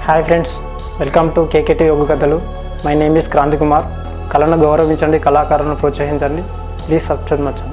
Hi friends welcome to KKT యోగ కథలు my name is Kranthi Kumar కళను గౌరవించండి కళాకారులను ప్రోత్సహించండి ప్లీజ్ సబ్స్క్రైబ్ మచ్చండి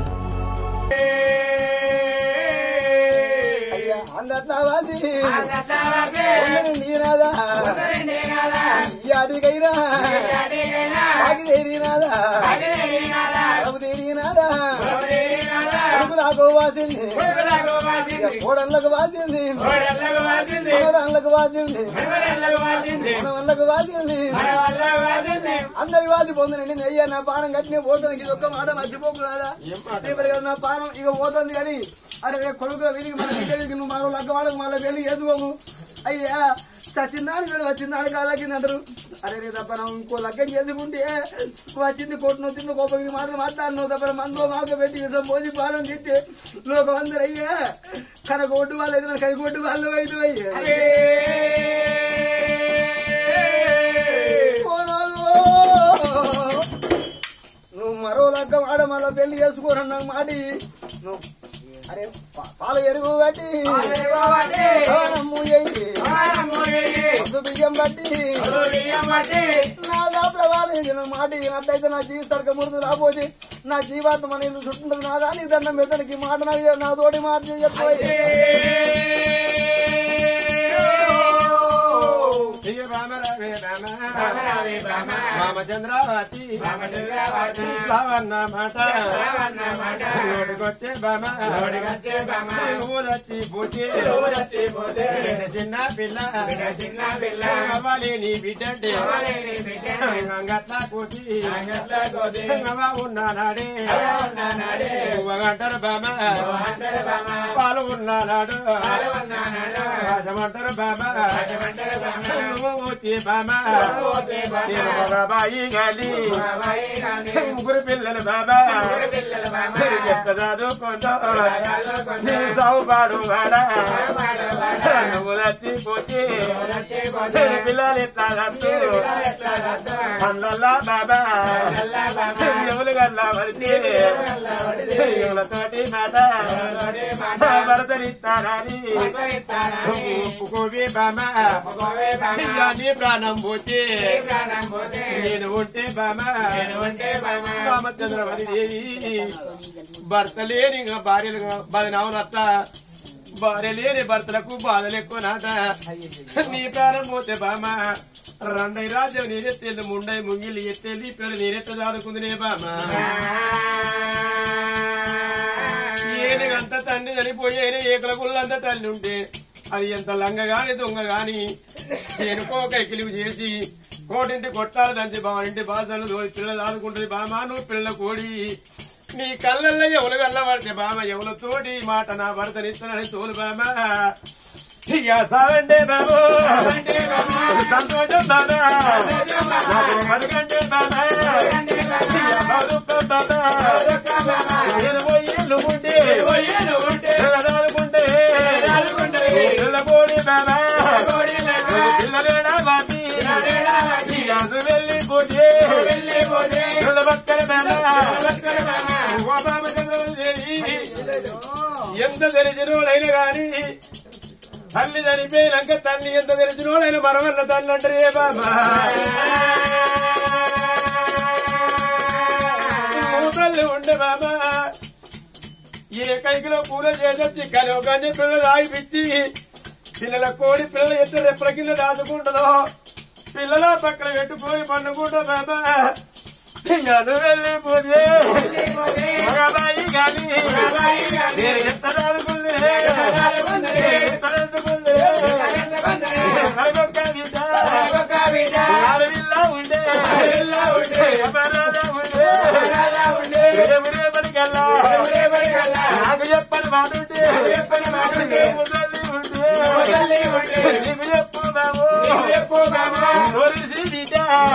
అయ్యా అందట్లావాది కొందరు నీనాదా ఈ అడిగైనా ఆగిదేరినాదా ప్రభుదేరినాదా కొడుకులకు వాసింది కోడళ్ళకు వాసింది మనవరాళ్ళకు వాసింది మనవళ్ళకు వాసింది అందరి వాది పొందనండి అయ్యా నా పానం కట్టిన పోతుంది ఇది ఒక్క మాట మర్చిపోకురాదా ఇప్పుడు నా పానం ఇక పోతుంది కానీ అరే రే కొడుకు వెలిగి మన బిడ్డకి నువ్వు మరో లగ్గ వాళ్ళకు మళ్ళీ వెళ్ళి ఎదుకోము అయ్యా సచిన్నాడు వీడు వచ్చిందాడు కాలాకింది అంటారు అరే రే తప్ప నా ఇంకో లగ్గం చేసుకుంటే వచ్చింది కొట్టును వచ్చింది కోపగిరి మాటలు మాట్లాడినావు తప్ప మందు మాకు పెట్టి విషం పోసి పాలన తిట్టి లోకం అందరు అయ్యా కన కొట్టు వాళ్ళు అయితే కై కొట్టు వాళ్ళు అయితే అయ్యా పోనాదు. నువ్వు మరో లగ్గం ఆడ మళ్ళా పెళ్లి చేసుకోరన్న నాకు మాట ఇయ్యి. నువ్వు అరే పా- పాలు ఎరుగు బట్టి పానమ్ము ఎయ్యి. పొద్దు బియ్యం బట్టి నా దాపల మాట అట్లయితే నా జీవితానికి మురుదు రాబోతే నా జీవాత్మ నేను చుట్టుంటది నా దాని దండం మెదనికి మాట నా- నా తోటి మాట చెప్పు శ్రీ రామ రామే రామ రామచంద్రావతి సావన్న మాట నోటికొచ్చే బామ ఊరొచ్చి పోతే చిన్న పిల్ల అవ్వాలి నీ బిడ్డంటే గట్లా కోతి అవ్వ ఉన్నానాడే గంటరు బామ పాలు ఉన్నానాడు రాజమంటారు బాబా బాబా బాబాయి గాలి ముగ్గురు పిల్లలు బాబా ఎంత చదువుకుందో నీ సాగుపాడు వాడా నువ్వు చచ్చిపోతే పిల్లలు ఎట్లా చచ్చు అందల్లా బాబా ఎవరు గల్లా పడితే ఎవరితోటి మాట భరతనిస్తానని ఒప్పుకోవే బామా నీ ప్రాణం పోతే నేను ఉంటే బామా రామచంద్రమణి దేవి భర్త లేని భార్యలు బదనవునత్త భార్య లేని భర్తలకు బాధలు ఎక్కువ నాట నీ ప్రాణం పోతే బామా రెండై రాజ్యం నేనెత్తేది ముండై ముంగిలి ఎత్తేది పిల్లలు నేనెత్త దాదుకుందినే బామా ఏనుగంత తండ్రి చనిపోయేనే ఏకల గుళ్ళంత తల్లి ఉంటే అది ఎంత లంగ గాని దొంగ గాని చేనుకోక ఎకిలివి చేసి కోటింటి కొట్టాలి దంచి బావనింటి బాధలు తోడి పిల్లలు ఆదుకుంటుంది బామా నువ్వు పిల్లల కోడి నీ కళ్ళల్లో ఎవరు వెళ్ళబడితే బామ ఎవరితోటి ఈ మాట నా భర్తనిస్తానని తోలు బామా ఇక సావంటే బాబు సంతోషం బాబా నాకు మరుగంటే బాబా ఇక బతుకు బాబా ఇరవై ఏళ్ళు ఉంటే పిల్లదాలుకుంటే పిల్లకోడి బాబా పిల్లలేడా బాబీ ఇక వెళ్ళిపోతే పిల్ల పక్కన బాబా ఓ బాబా చంద్రబాబు ఎంత తెలిసినోడైనా గాని తల్లి చనిపోయినాక తల్లి ఎంత తెలిసినోడైనా మరవల్ల తల్లి అంటారు ఏ బాబా నువ్వు తల్లి ఉండే బాబా ఏ కైకిలో కూర చేసొచ్చి కలిసి పిల్లలు ఆగిపిచ్చి పిల్లల కోడి పిల్లలు ఎట్లా రెప్పల కింద దాచుకుంటుందో పిల్లల పక్కన పెట్టుకొని పండుకుంటా బాబా ఇయ్యాను వెళ్ళిపోతే మగబాయి గాని నేను ఎంత దాదుకుంది ఎంత దాదుకుంది కలగొక్క బిడ్డ ఆడవిల్లా ఉండే ఎవరాదా ఉండే రేపటికల్లా నాకు చెప్పని మాట ఉంటే ముసలి ఉంటే నీకు చెప్పు బాబు నోరిసి బిడ్డ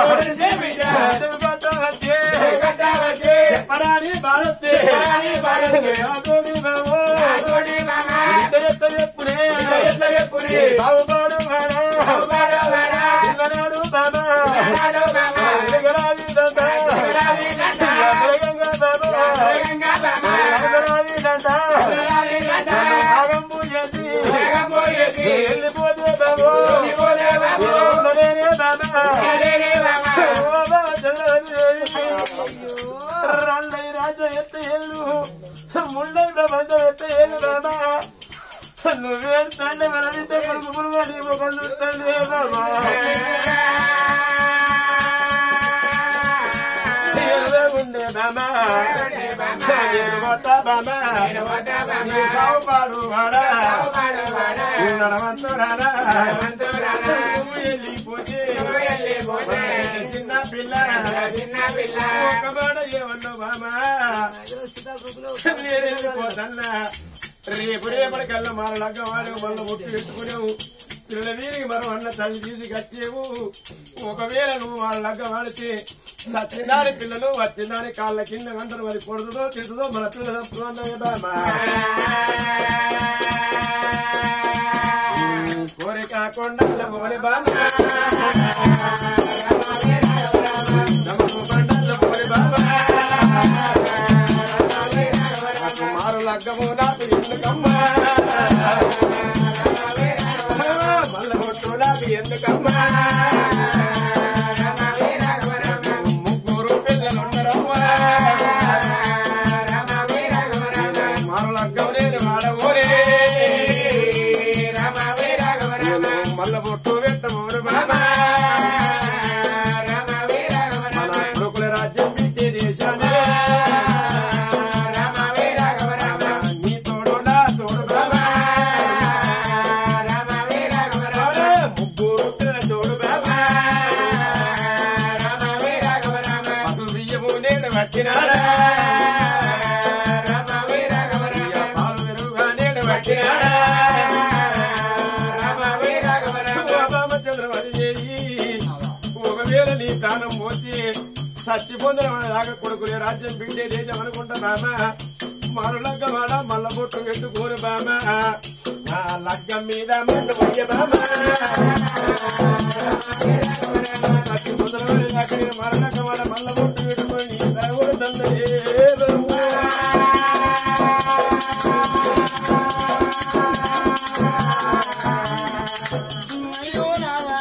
పట్టవచ్చే చెప్పరాని భారతే అదోని బాబు ఇంత చెప్పునే బాబుపాడు పిల్లనాడు బాబా ఎగరాలి దండ ఎగరగంగా బాబా ఎగరాలి దండ నాగంబు చేసి వెళ్ళిపోతే బాబు రాజ్యం ఎత్త ఏళ్ళు ముండై ప్రపంచం ఎత్త ఏళ్ళు బాబా నువ్వే తండ్రి మనమితే కొడుకు పురుగు నీ ముఖం చూస్తుంది బాబా ఉండే బాబా నేను పోతా బాబా నీ సావుపాడు వాడా నడవంతురారా నువ్వు వెళ్ళిపోతే చిన్న పిల్ల ఒక మాట ఏమన్నావు బామా నేను వెళ్ళిపోతన్నా రేపు రేపటికల్లా మారలాగా వాడు మళ్ళీ ముట్టి పెట్టుకునేవు పిల్లల వీరికి మనం అన్న తల్లి తీసి కట్టేవు ఒకవేళ నువ్వు వాళ్ళగా వాడితే సచ్చినారి పిల్లలు వచ్చిందాని కాళ్ళ కింద గంటలు అది కొడుతుందో తిడుతుందో మన పిల్లలు తప్పుదో అన్నది బామా కోరిక కొండల పోని బామా నమ్ము కొండల పోని బామా నాకు మారు లగ్గము నాకు ఎందుకమ్మా మల్ల కొట్టు నాకు ఎందుకమ్మా ముగ్గురు పిల్లలున్నారమ్మా మారు లగ్గం నేను వాడబోరే మల్ల పొట్టు పెట్టమోరు బాబా మన కొడుకుల రాజ్యం బిడ్డే దేశాన్ని నీ తోడు నా తోడు బాబా అరే, ముగ్గురు పిల్లల తోడు బాబా పసు బియ్యము నేను వచ్చినాడా ఇయ్య పాలు పెరుగుగా నేను వచ్చినాడా ఒకవేళ నీ ప్రాణం పోతే చచ్చిపోతున్న దాకా కొడుకునే రాజ్యం బిడ్డే దేశం అనుకుంటా బామా మరు లగ్గ వాడ మల్ల బొట్టు పెట్టుకోరు బామా నా లగ్గం మీద మండు పోయే బామా చచ్చిపోతున్న దాకా నేను మరు లగ్గ వాడ మల్ల బొట్టు పెట్టుకొని దేవుడు తండ్రి అయ్యో నాదా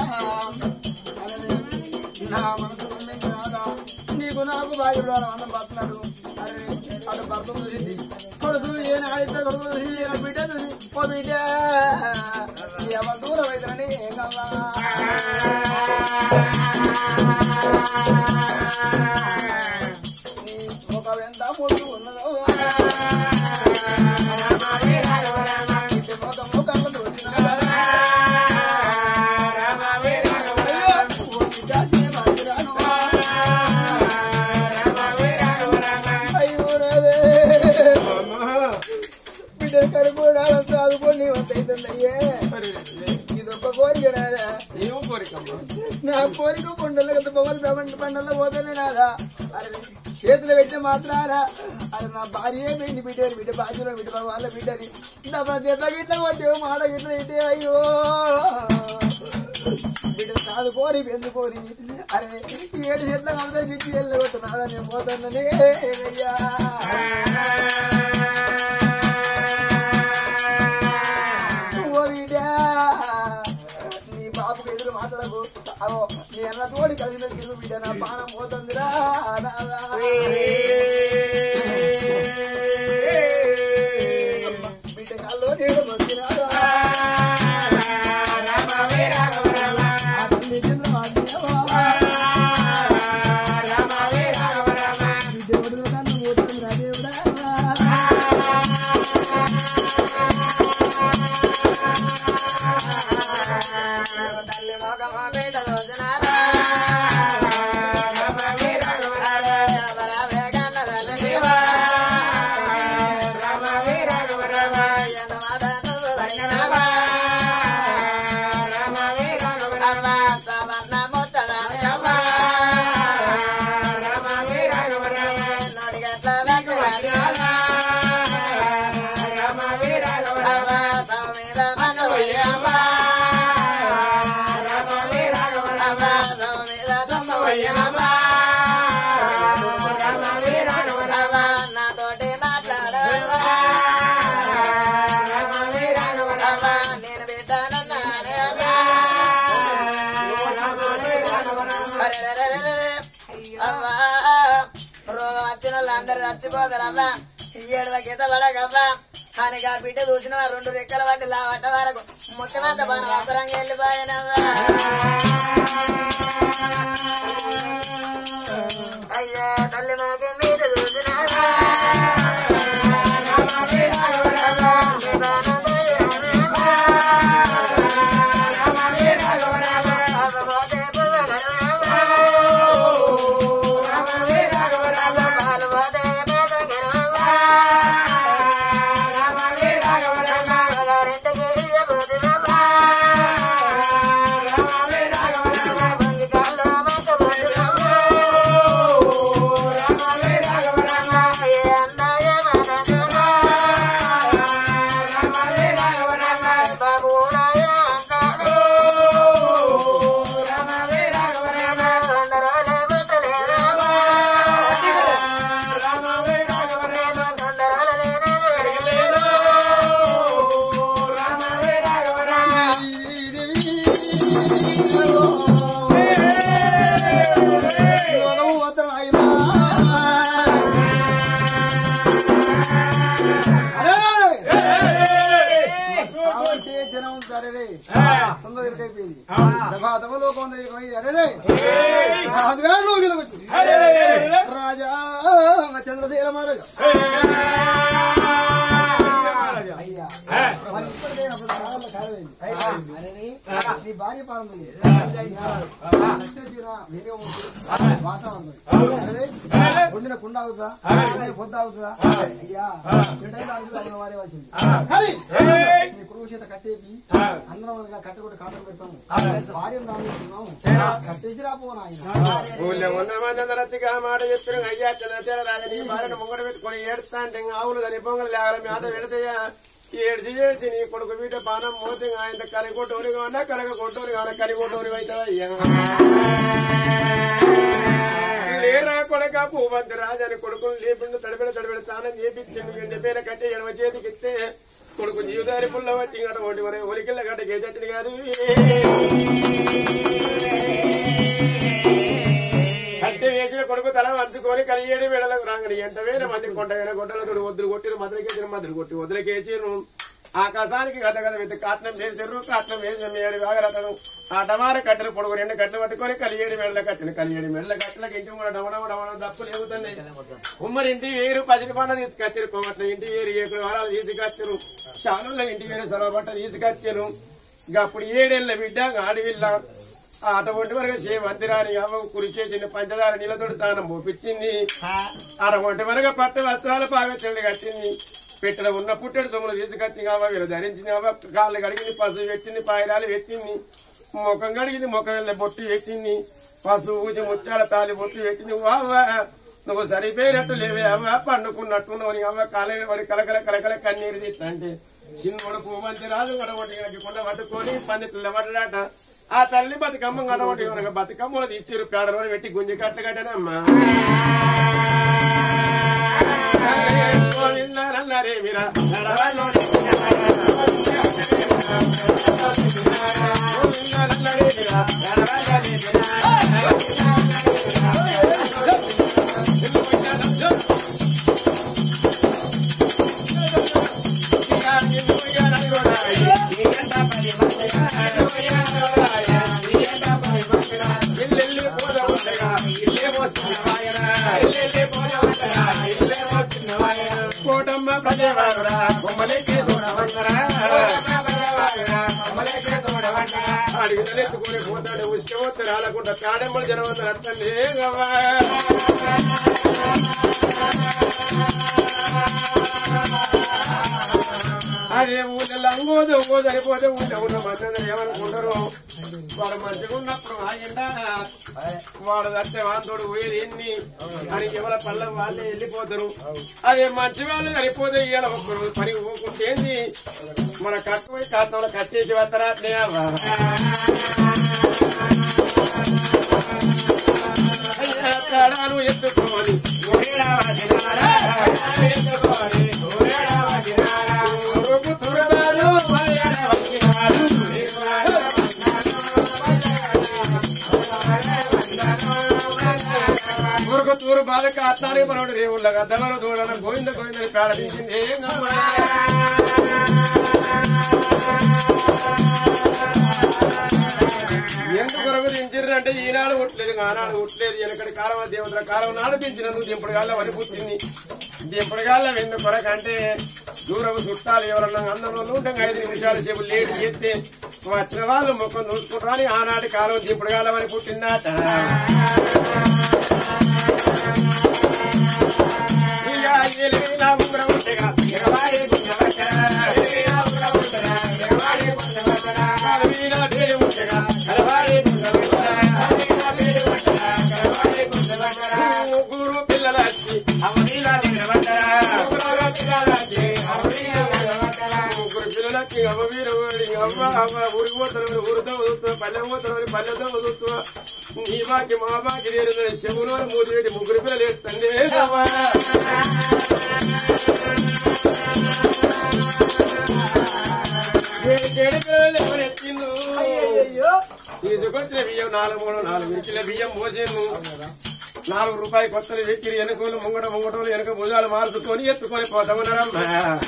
నా మనసు నమ్మింది నాదా నీకు నాకు బాగా అన్నం పడుతున్నాడు అరే అటు భర్త చూసింది కొడుకు ఏ నాడితే కొడుకు చూసి ఏ బిడ్డ చూసి ఓ బిడ్డ ఎవరు దూరం అవుతారని ఏం కావాలా నీ ముఖం ఎంత ముందు ఉన్నదో ఇటు ముఖం ముఖంలో చూసినా చదువుకొని వంతైతుందయ్యే ఇదొక కోరిక నాదా ఏమో కోరికమ్మా నా కోరిక కొండల కదా బొమ్మలు ప్రపంచ పండల్లో పోతానే నాదా అరే చేతులు పెట్టే మాత్రారా అరే నా భార్య పోయింది బిడ్డని బిడ్డ బాధ్యులు బిడ్డ వాళ్ళ బిడ్డని నా మన దెబ్బ గిట్ల కొట్టే మాట గిట్ల ఇట్టే అయ్యో బిడ్డ కాదు కోరి ఎందుకోని అరే ఏడు చెట్ల అందరికి ఇచ్చి వెళ్ళగొట్టు నాదా నేను పోతాననే అయ్యా ఓ బిడ్డ నీ బాబుకు ఎదురు మాట్లాడకు అవో నీ అన్న తోడి కలిగిన గిరు బిడ్డ నా పానం పోతుందిరా నాదా. బిడ్డ కాల్లో నీళ్ళు మొక్కినారా? అతన్ని చంద్ర వాడినావా? బిడ్డ ఒడిలో కన్ను మూడుతుందిరా దేవుడా. తల్లి మోగమా బిడ్డ రోజునారా నాతోటి మాట్లాడవా నేను పెట్టానన్నానే అవ్వా రోగం వచ్చిన వాళ్ళందరూ మరి చచ్చిపోతారమ్మా ఏడువ గీత పడకమ్మా అని ఆ బిడ్డ చూసిన వారు రెండు రెక్కల వాటి లావట వరకు ముత్తమంత పని వాసరంగా వెళ్ళిపోయానమ్మా అయ్యా తల్లి మాకు మీరు చూసినారా లోకము భద్రం అయినా. అరే! సావంటే జనం సరే రే. తొందర ఇరుకైపోయింది. దఫా దఫా లోకం ఉంది, ఇక పోయి అరే రే. రాజుగారు లోకిలోకి వచ్చింది. రాజా చంద్రశీల మహారాజు అయ్యా మరి ఇప్పటికైనా అప్పుడు కాలంలో కాలమైంది. అరే రే, నీ భార్య పాలన ఉంది. నచ్చే తీరా వేరే ఉంటుంది. వాతావరణం అరే రే, వండిన కుండ అవుతుందా వండిన పొద్దు అవుతుందా అయ్యా రెండైదు ఆడుతుంది అన్న వారే వచ్చింది కానీ నీ కురువు చేత కట్టేపి అందరం అనగా కట్టకొట్టి కాటలు పెడతాము భార్య నామిస్తున్నాము కట్టేసి రాపోనా ఆయన ఊళ్ళో ఉన్న మంది రతిగా మాట చెప్తున్నారు అయ్యా చంద్రశేఖర రాజని భార్యను ముంగడ పెట్టుకొని ఏడుస్తా అంటే ఇంకా ఆవులు దాని పొంగలు లేవాలి మీద పెడితే ఏడ్చి ఏడ్చి నీ కొడుకు బీట పానం మోసి ఆయన కరి కొట్టోని కావన్నా కరగ కొట్టోని కావన్నా కరి కొట్టోని అవుతావా అయ్యా లేరా కొడక భూమంతి రాజని కొడుకును లేపిండు తడిపెడ తడిపెడ తానం చేపించిండు ఎండి పేర కట్టి ఎడమ చేతికి ఇస్తే కొడుకు జీవదారి పుల్ల వచ్చి గడ ఒకటి మరి ఒలికిళ్ళ గడ్డ గేచట్టింది కాదు కట్టె వేసిన కొడుకు తల వంచుకొని కలియేడి వేడలకు రాగని ఎంట వేల మంది కొండ వేల గొడ్డలతో వద్దులు కొట్టిన మధులకేసిన మధులు కొట్టి వదిలికేసిను ఆకాశానికి గద గద వెతి కాట్నం వేసారు కాట్నం వేసిన ఏడు వాగరతను ఆ డమార కట్టెలు పొడుగు రెండు కట్టెలు పట్టుకొని కలియేడి మెడల కట్టిన కలియేడి మెడల కట్టెలకు ఇంటి కూడా డమడ డమడ దప్పులు ఎగుతున్నాయి ఉమ్మరి ఇంటి వేరు పసిడి పండ తీసుకొచ్చారు కోమట్ల ఇంటి వేరు ఏడు వారాలు తీసుకొచ్చారు శాలుల ఇంటి వేరు సొలబట్ట తీసుకొచ్చారు అప్పుడు ఏడేళ్ల బిడ్డ ఆడవిల్ల అటువంటి వరకు చే మందిరాని అవ్వ కురిచేసిన పంచదార నీళ్ళతోటి తానం పోపించింది అటువంటి వరకు పట్టు వస్త్రాల పాగచ్చండి కట్టింది పెట్టిన ఉన్న పుట్టెడు సొమ్ములు తీసుకొచ్చి అవ్వ వీళ్ళు ధరించింది అవ్వ కాళ్ళు కడిగింది పసుపు పెట్టింది పాయరాలు పెట్టింది ముఖం కడిగింది ముఖం వెళ్ళి బొట్టు పెట్టింది పసుపు ఊసి ముత్యాల తాలి బొట్టు పెట్టింది అవ్వ నువ్వు సరిపోయినట్టు లేవే అవ్వ పండుకున్నట్టు నువ్వు అవ్వ కాలేజీ పడి కలకల కలకల కన్నీరు తీస్తంటే చిన్నోడు పూమంతి రాజు గడవటి కొండ పట్టుకొని పందిట్లో పడ్డాట ఆ తల్లి బతుకమ్మ గడవటి కనుక బతుకమ్మలు తీర్చారు పేడలో పెట్టి గుంజి కట్ల కట్టనమ్మా గోవిందరన్నారే మీరా గడవలోని గోవిందరన్నారే మీరా గడవలోని కోటమ్మ పదేవారురా బొమ్మలకి చూడవంటరా అడిగితలెత్తుకొని పోతాడు ఉసుక పోతే రాలకుండా కాడెమ్మలు జనవంత అర్థం లేదవ్వా అదే ఊళ్ళో లంగోదు ఓ సరిపోతే ఊళ్ళో ఉన్న మంది ఏమనుకుంటారు వాడు మంచిగా ఉన్నప్పుడు ఆగిందా వాడు తట్టే వాంతోడు పోయేది ఎన్ని అని ఎవరి పళ్ళ వాళ్ళే వెళ్ళిపోతారు అదే మంచి వాళ్ళు సరిపోతే ఇవాళ ఒక్కరు పని పోకుంటే ఏంది మన కట్టుపోయి కాటంలో కట్టేసి వస్తారా అట్లే అవ్వ. అయ్యా, తాడాలు ఎత్తుకోవాలి ఊరుకు తురదాలు మర్యాద వచ్చినారు. ఊరుకు తూరు బాధ కాదు కాట్లాడే మనోడు రేవుళ్ళ గద్దమను దూడన గోవింద గోవిందని ప్రారంభించింది ఏం ఎందుకు కొరకు దించారంటే ఈనాడు కొట్టలేదు ఆనాడు కొట్టలేదు వెనకటి కాలం దేవతల కాలం నాడు దించినందుకు దింపుడు గాల్ల వరి పుట్టింది దింపుడు గాల్ల వెన్ను కొరకంటే దూరం చుట్టాలు ఎవరన్నా అందంలో ఉంటే ఐదు నిమిషాలు సేపు లేట్ చేస్తే వచ్చిన వాళ్ళు ముఖం చూసుకుంటారని ఆనాటి కాలం దింపుడు గాల్ల వరి పుట్టిందట ఇక ఎలిమినా ఉంగరం ఉంటేగా ఎగవాడే గుండెవట్టరా. ఎలిమినా ఉంగరం ఉంటేగా ఎగవాడే గుండెవట్టరా. కలవీనా పేరు ఉంటేగా కలవాడే గుండెవట్టరా. కలవీనా పేరు ఉంటేగా కలవాడే గుండెవట్టరా. ముగ్గురు పిల్లలచ్చి అవనీలా నిలబట్టరా. ముగ్గురు పిల్లలచ్చి అవనీలా నిలబట్టరా. ముగ్గురు పిల్లలచ్చి అమ్మవీరు అమ్మ అమ్మ ఊరి పోతారు ఊరితో వదులుతూ పల్లె పోతారు పల్లెతో వదులుతూ నీ బాకి మా బాకి నేను చెవులో మూడు వేటి ముగ్గురు పిల్లలు ఎత్తండి తీసుకొచ్చిన బియ్యం నాలుగు మూడు నాలుగు వికిల బియ్యం పోసేను నాలుగు రూపాయలు కొత్తది వెక్కిరి వెనుకలు ముంగట ముంగటలు వెనుక భుజాలు మార్చుకొని ఎత్తుకొని పోతామన్నారమ్మా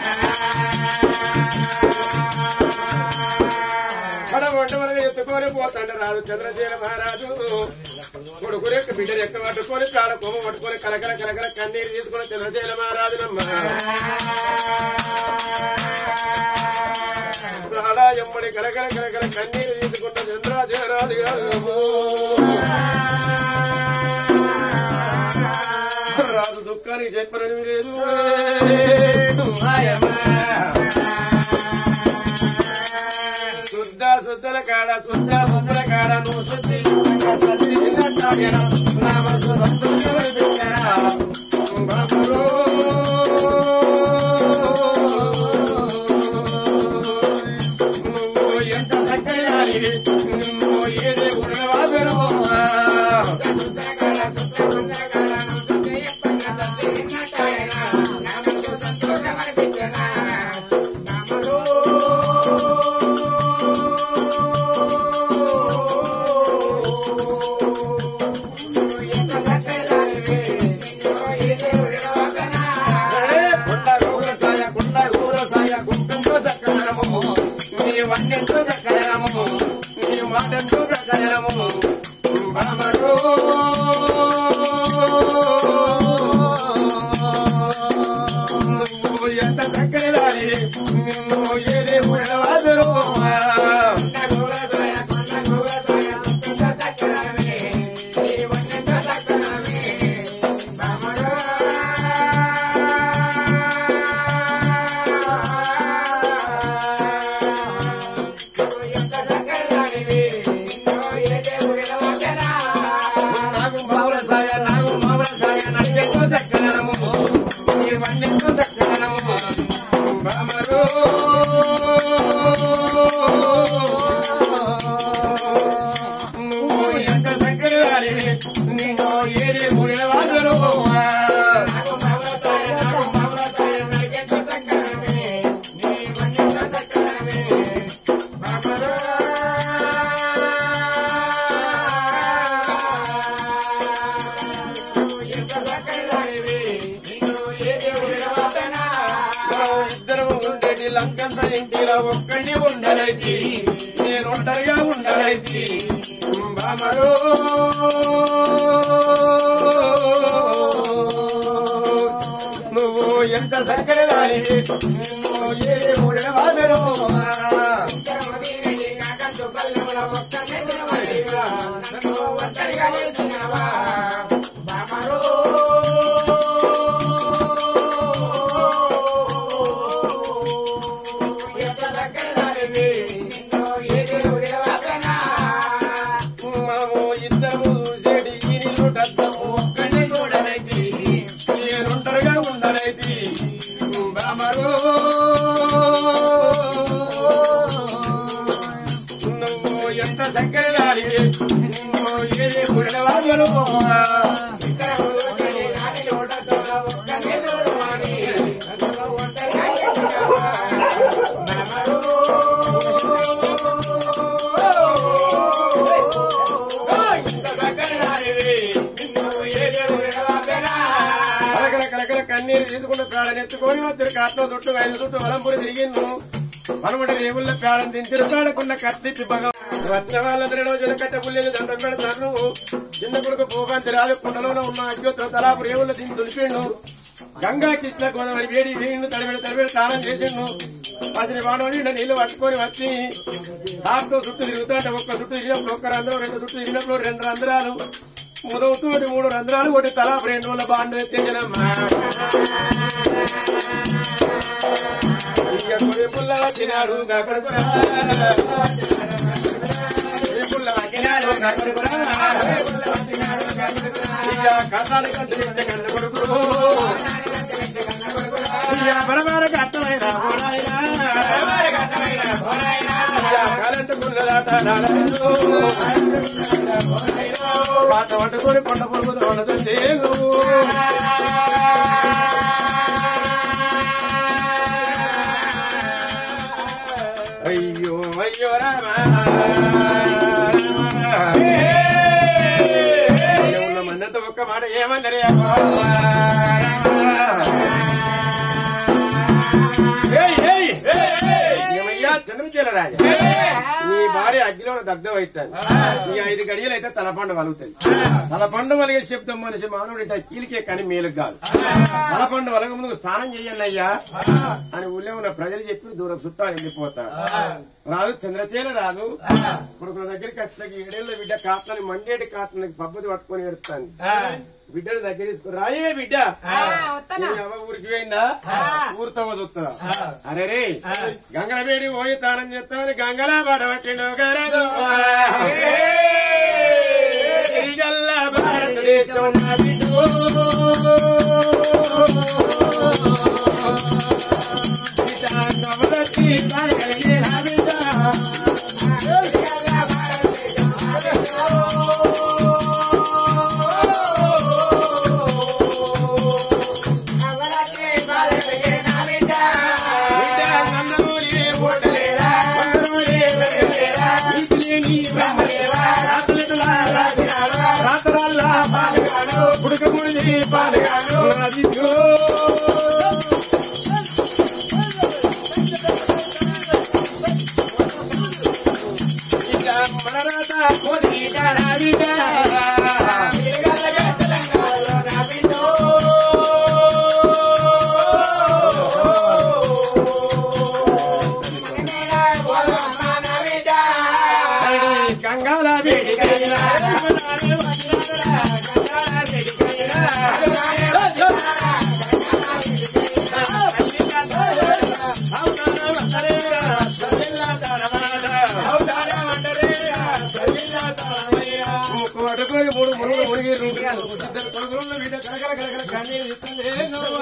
కడ వంట వరకు ఎత్తుకొని పోతాండ రాజు చంద్రశేల మహారాజు కొడుకు రెక్క బిడ్డ రెక్క పట్టుకొని కాడ కొమ్మ పట్టుకొని కలకల కలకల కన్నీరు తీసుకొని చంద్రశేల మహారాజునమ్మ రాడా ఎమ్మడి కలకల కలకల కన్నీరు తీసుకున్న చంద్రాజరాజు గారు రాజు దుఃఖానికి చెప్పనని లేదు శుద్ధ శుద్ధల కాడ శుద్ధ శుద్ధల కాడ నువ్వు శుద్ధి నామసు సంతృప్తి పెట్టరా బాబురో నువ్వు ఎంత చక్కని నువ్వు ఏదే ఉండవా పెరువా కుండ గోగుల సాయ కుండ గోగుల సాయ కుంటంతో చక్కదనము నీ వంటెంతో చక్కదనము నీ మాటంతో చక్కదనము బామరో నువ్వు ఎంత చక్కని దాని నిన్ను ఏదే ఉండవాదరు నాకు మావుల సాయ నాకు మావుల సాయ నడిపెంతో చక్కదనము నీ వంటెంతో చక్కదనము బామరో నువ్వు ఎంత చక్కని దాని నిన్ను ఏదే ఉండవాదరు ఇద్దరు ఉండేటి లంకంత ఇంటిలో ఒక్కడిని ఉండరైతి నేను ఒంటరిగా ఉండరైతి బామరో నువ్వు ఎంత చక్కని దాని నిన్ను ఏ ఉండవాదరు మనము ఇద్దరు చూసేటి ఈ నీళ్ళు డబ్బము ఒక్కడిని చూడరైతి నేనుంటరిగా ఉండరైతి బామరో నువ్వు ఎంత చక్కని దాని నిన్ను ఏది ఉండవాదరు ఇంత చక్కని దానివి నిన్ను ఏది ఉండవాదరా కన్నీరు తీసుకున్న పేడని ఎత్తుకొని వచ్చి కాట్లో చుట్టూ ఐదు చుట్టూ వలంపురి తిరిగిండు మనమటి రేవుల్లో పేడని దించిన పేడకున్న కత్తిప్పి భగవ వచ్చిన వాళ్ళందరూ రోజులు కట్టే పుల్లేలు దండం పెడతారు చిన్న కొడుకు భూకాంతి రాజు కుండలోనే ఉన్న అగ్యోత్ర తలాపు రేవుల్లో దించి దులిపిండు గంగా కృష్ణ గోదావరి వేడి వేడి తడిబెడి తడిబెడి స్నానం చేసిండు పసిని బాణోని నీళ్లు పట్టుకొని వచ్చి టాప్లో చుట్టూ తిరుగుతుంటే ఒక్క చుట్టూ తిరిగినప్పుడు ఒక్క రంధ్రం రెండు చుట్టూ తిరిగినప్పుడు రెండు రంధ్రాలు ముదవుతూ మూడు రంధ్రాలు ఒకటి తలా రెండు రోజుల బాండు ఎత్తేజనమ్మా ఇక కొన్ని పుల్ల వచ్చినాడు గక్కడకురా పుల్ల వచ్చినాడు గక్కడకురా ఇక కథాలు కంటే కన్న కొడుకు ఇక బలబారకు అర్థమైన హోరాయినా కాలంటే పుల్లలాట నారాయణు కాట పట్టుకొని కొండ పొరుగులు ఉండదండి అయ్యో అయ్యో రామా ఉన్న మన్నతో ఒక్క మాట ఏమన్నరే ఏమయ్యా చంద్రచేల రాజా నీ భార్య అగ్నిలో దగ్ధం అవుతాను ఈ ఐదు గడియలు అయితే తలపండు వలుగుతాయి తలపండు వలిగే శబ్దం మనిషి మానవుడి కీలికే కానీ మేలు కాదు తలపండు వలగ ముందు స్నానం చెయ్యండి అయ్యా అని ఊళ్ళో ఉన్న ప్రజలు చెప్పి దూరం చుట్టాలు వెళ్ళిపోతారు రాదు చంద్రచేల రాదు కొడుకుల దగ్గరికి వచ్చాక ఏడేళ్ళ బిడ్డ కాతని మండేటి కాతనికి పబ్బతి పట్టుకొని ఎడతాను బిడ్డను దగ్గర తీసుకుని రాయే బిడ్డ నీ అవ్వ ఊరికి పోయిందా ఊరితో చూస్తా అరే రే గంగల వేడి పోయి తానం చేస్తామని గంగలా పడబట్టిన గరదు శ్రీగల్ల భారతదేశం నా బిడ్డు. బిడ్డ నవలకి బాలగలిగే నా బిడ్డ. బిడ్డ నందమూలి ఓటలేరా, వందమూలి వెలగలేరా, నీతిలేని బ్రహ్మలేరా, రాతలెటులా రాసినారా, రాతరాల్లా పాలుగాను, బుడకముడిది పాలుగాను, అదిగో. ఇక మన రాత కోరిక నా బిడ్డ. వెలగల్లగా తెలంగాణలో నా బిడ్డో. హరి గంగాల వేడికైనా గంగాల వేడికైనా కొడుకుని మూడు మునుగులు మునిగిరు ఇద్దరు కొడుకులు బిడ్డ కలకల కలకల కన్నీరు ఇస్తుంది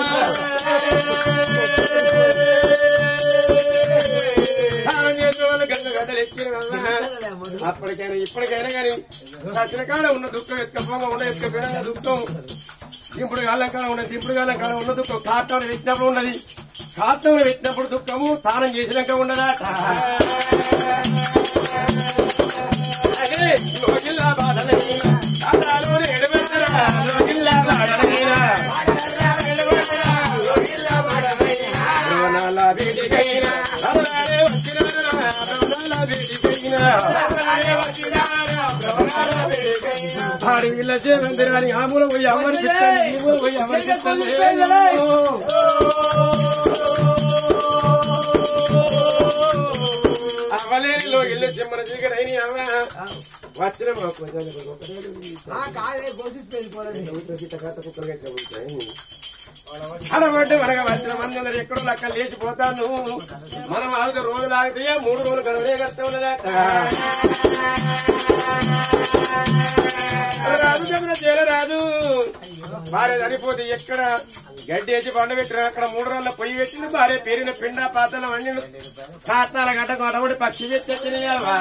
గడ్డలు ఎక్కిన అప్పటికైనా ఇప్పటికైనా కానీ సచిన కాడ ఉన్న దుఃఖం ఎత్తుకపోగా ఉన్న ఎత్తుకపోయిన దుఃఖం దింపుడు కాలం కాలం ఉన్నది దింపుడు కాలం కాలం ఉన్న దుఃఖం కాటంలో పెట్టినప్పుడు ఉన్నది కాటంలో పెట్టినప్పుడు దుఃఖము తానం చేసినాక ఉండదట అదే లోకిల్లా బాధలైన కాటాలు ఎడబెట్టరా లోకిల్లా బాధలైన రోనాల వేడికైనా రవణాలే వచ్చినారా రవణాల వేడికైనా అడవిల చేమందిరాని ఆ మూల పోయి అమరికి ఈ మూల పోయి అమరికి అవలేనిలో ఇల్లు చిమ్మన చీకరైన అవ వచ్చిన మాకు అడబడ్డ వరగా వచ్చిన మంది అందరు ఎక్కడో లెక్క లేచిపోతాను మనం ఆగితే రోజులు ఆగితే మూడు రోజులు గడవలే కడతా ఉన్నదట రాదు చెప్పిన చేల రాదు భార్య చనిపోతే ఎక్కడ గడ్డి వేసి పండ పెట్టిన అక్కడ మూడు రోజుల పొయ్యి పెట్టింది భార్య పేరిన పిండ పాతల వండి కాట్నాల గడ్డ కొడబడి పక్షి పెట్టినవా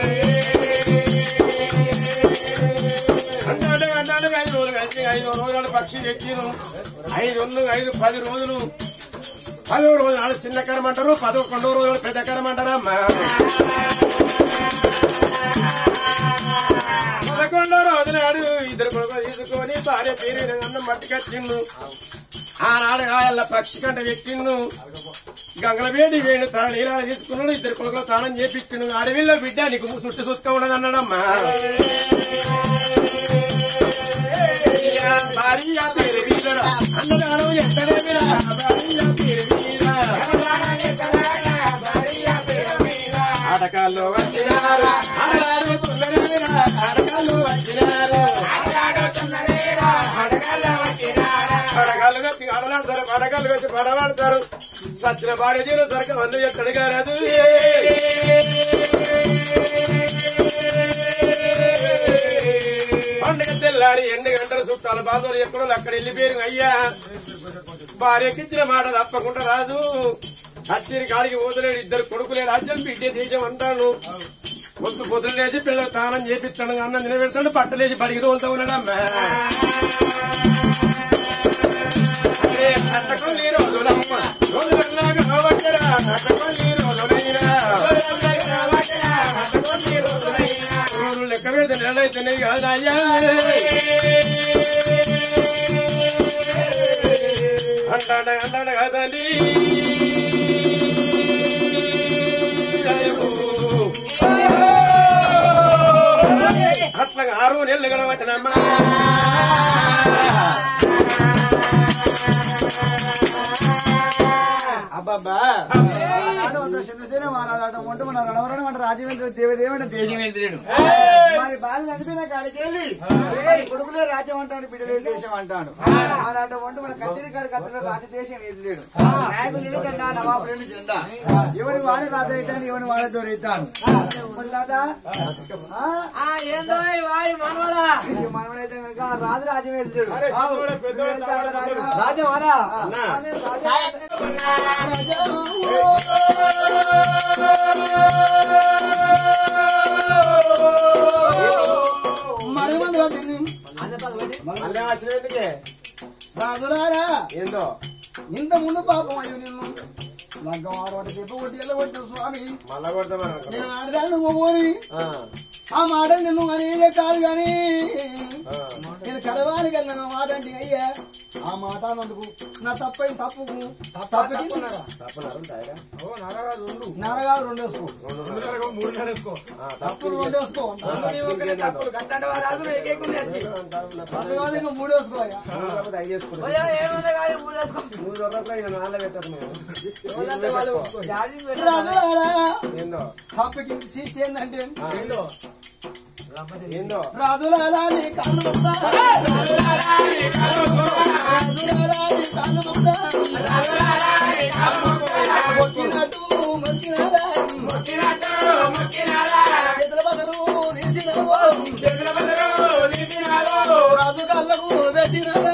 అంటాడు అంటాడు ఐదు రోజులు కలిసి ఐదు రోజులు పక్షి పెట్టిను ఐదు రోజులు ఐదు పది రోజులు పదో రోజులు నాడు చిన్న కరం అంటారు పదకొండో రోజులు పెద్ద కరం అంటారమ్మా పదకొండో రోజు నాడు ఇద్దరు కొడుకు తీసుకొని భార్య పేరు అన్నం మట్టిగా తిన్ను ఆనాడు ఆయల్ల పక్షి కంట వ్యక్తిను గంగల వేడి వేణు తన నీళ్ళ తీసుకున్నాడు ఇద్దరు కొడుకులు తానం చేపించును అడవిలో బిడ్డ నీకు చుట్టు సుక్క ఉండదు అన్నాడమ్మా భార్య పేరు వీర అన్నదానం ఎక్కడే ఆటకాల్లో వచ్చినారు ఆడవారు సుందరమీరా ఆటకాల్లో వచ్చినారు పడగాళ్ళు కట్టి ఆడలాడతారు పడగాళ్ళు కట్టి పడవాడతారు సచ్చిన భార్య జీవులు సరిగ్గా వంద ఎక్కడి కాదు పండుగ తెల్లారి ఎన్ని గంటల చుట్టాలు బాధలు ఎక్కడో అక్కడ వెళ్ళిపోయారు అయ్యా భార్యకిచ్చిన మాట తప్పకుండా రాదు అచ్చిరి కాడికి పోతలేడు ఇద్దరు కొడుకులే రాజ్యం బిడ్డే దేశం అంటాను పొద్దు పొద్దున లేచి పిల్లలు తానం చేపిస్తాడు అన్నం నిలబెడతాడు బట్టలేసి బడికి తోలుతా ఉన్నాడమ్మా అరే, అట్టకొల్లి రోజులమ్మ, రోజులన్నాక రావచ్చరా, అట్టకొల్లి రోజులైనా. రోజులు లెక్క పెడితే నెలలైతేనే కాదయ్యా అంటాడ అంటాడ కాదండి అట్లా ఆరు నెలలు గడవట్టనమ్మా అబ్బాబ్బా ఆనాడు వంద చంద్రసేన మహారాజు వంట మన రణవరం అంటే రాజవేంద్ర దేవదేవంటే దేశవేంద్రుడు మరి బాధ చనిపోయిన కాడికి వెళ్ళి "ఏయ్, కొడుకులే రాజ్యం అంటాడు బిడ్డలే దేశం అంటాడు ఆనాడు వంట మన కత్తిరి కాడి కత్తిలో రాజదేశం ఎదిలేడు నాయకులు ఎన్నికన్నా నవాబులు ఎన్ని జెండా ఎవరి వాడే రాజు అవుతాడు ఎవరి వాడే దొరైతాడు ముసలాదా ఏందో వారి మనవడా మనమైతే కనుక రాజు రాజ్యం ఎదిలేడు రాజు రాజ్యం అలా మరి మంది పట్టింది మళ్ళీ వచ్చినందుకే రాజులారా ఏందో ఇంత ముందు పాపం అయ్యో నిన్ను లగ్గం ఆడవాటి చెప్పు కొట్టి వెళ్ళగొట్టు స్వామి మళ్ళా కొడతామని నేను ఆడదాన్ని మొగోని ఆ మాట నిన్ను అనేదే కాదు కానీ నేను కలవానికి వెళ్ళిన మాట అంటే అయ్యా ఆ మాట అన్నందుకు నా తప్పైన తప్పుకు తప్పుకి నరగాలు రెండేసుకో తప్పులు రెండేసుకో నరగాలు ఇంకా మూడేసుకో అయ్యా రాజులారా ఏందో తప్పుకి సీట్ ఏంటంటే ఏందో రాజులారా నీ కన్ను ముందా? రాజులారా నీ కన్ను ముందా? మొక్కినట్టు మొక్కినారా? చేతుల బదులు తీసినావు. రాజు కళ్ళకు పెట్టినారా?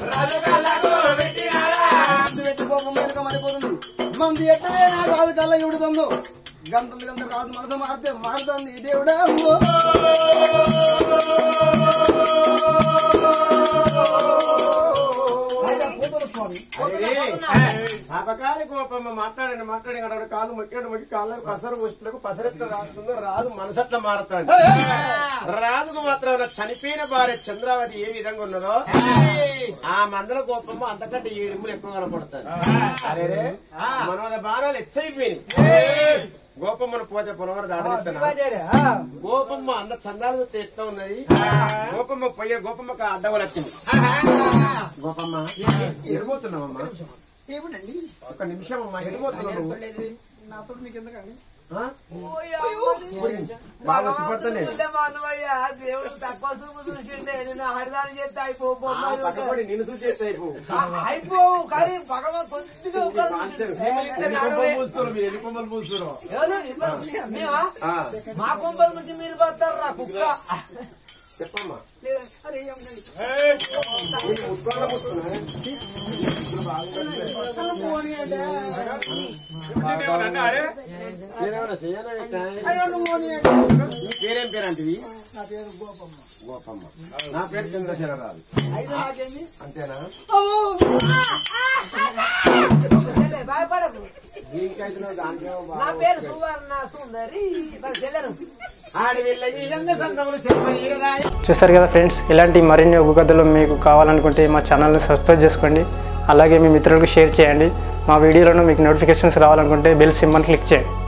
మందు పెట్టి కోపం వెనుక మరిపోతుంది మంది ఎట్టే రాజు కళ్ళ ఇడుతుందో గంటలు గంట రాజు మనసు మారితే మారుతుంది దేవుడా అపకారి కోపమ్మ మాట్లాడండి మాట్లాడి అన్నాడు కాళ్ళు మొక్కాడు మొక్కి కాళ్ళకు పసరు పోస్టులకు పసరెట్ల రాస్తుందో రాదు మనసట్ల మారుతాడు రాజుకు మాత్రం నా చనిపోయిన భార్య చంద్రావతి ఏ విధంగా ఉన్నదో ఆ మందల కోపమ్మ అంతకంటే ఏడుములు ఎక్కువ కనపడతాయి అరే రే, మనోద బాణాలు ఎచ్చైపోయినాయి గోపమ్మను పోతే పొలవరు దాడనిస్తున్నా గోపమ్మ అంత చందాలు చూస్తే ఎట్లా ఉన్నది గోపమ్మ పోయే గోపమ్మకు అడ్డవలు వచ్చింది గోపమ్మ ఎడిపోతున్నావమ్మా ఏమిటండి ఒక నిమిషం అమ్మా ఎడిపోతున్నావు నువ్వు? నాతో మీకు ఎందుకండి ఆ? బాగా ఒత్తిపడుతుంది దేవుడు తక్కువ చూపు చూసిండే నేను హరిదానం చేస్తే అయిపో పక్కపడి నిన్ను చూసేస్తే అయిపోవు. అయిపోవు కానీ భగవాన్ కొద్దిగా ఉపకారం ఆన్సర్. చూసిండు. ఎన్ని కొమ్మలు పూస్తున్నారు మీరు ఎన్ని కొమ్మలు పూస్తున్నారు ఎవరు? ఇప్పుడు మేమా? ఆ, మా కొంపల నుంచి మీరు పోతారా కుక్క చెప్పమ్మా అరే ఏమిటండి? నీకు ముసుకోవాలా పూస్తున్నారా? మీరేమైనా చెయ్యాలా పెట్టా? నీ పేరేం పేరు అంటివి నా పేరు గోపమ్మ గోపమ్మ నా పేరు చంద్రశేఖరరావు అయితే నాకేంది అంతేనా చెల్లె, భయపడకు దీనికైతే దానికేమో నా బాగా పేరు సువర్ణ సుందరి మరి చెల్లెరు ఆడి వెళ్ళ ఈ రంగ సంతములు చెప్ప చూసారు కదా ఫ్రెండ్స్ ఇలాంటి మరిన్ని ఒగ్గు కథలు మీకు కావాలనుకుంటే మా ఛానల్ని సబ్స్క్రైబ్ చేసుకోండి అలాగే మీ మిత్రులకు షేర్ చేయండి మా వీడియోలను మీకు నోటిఫికేషన్స్ రావాలనుకుంటే బెల్ సింబల్ క్లిక్ చేయండి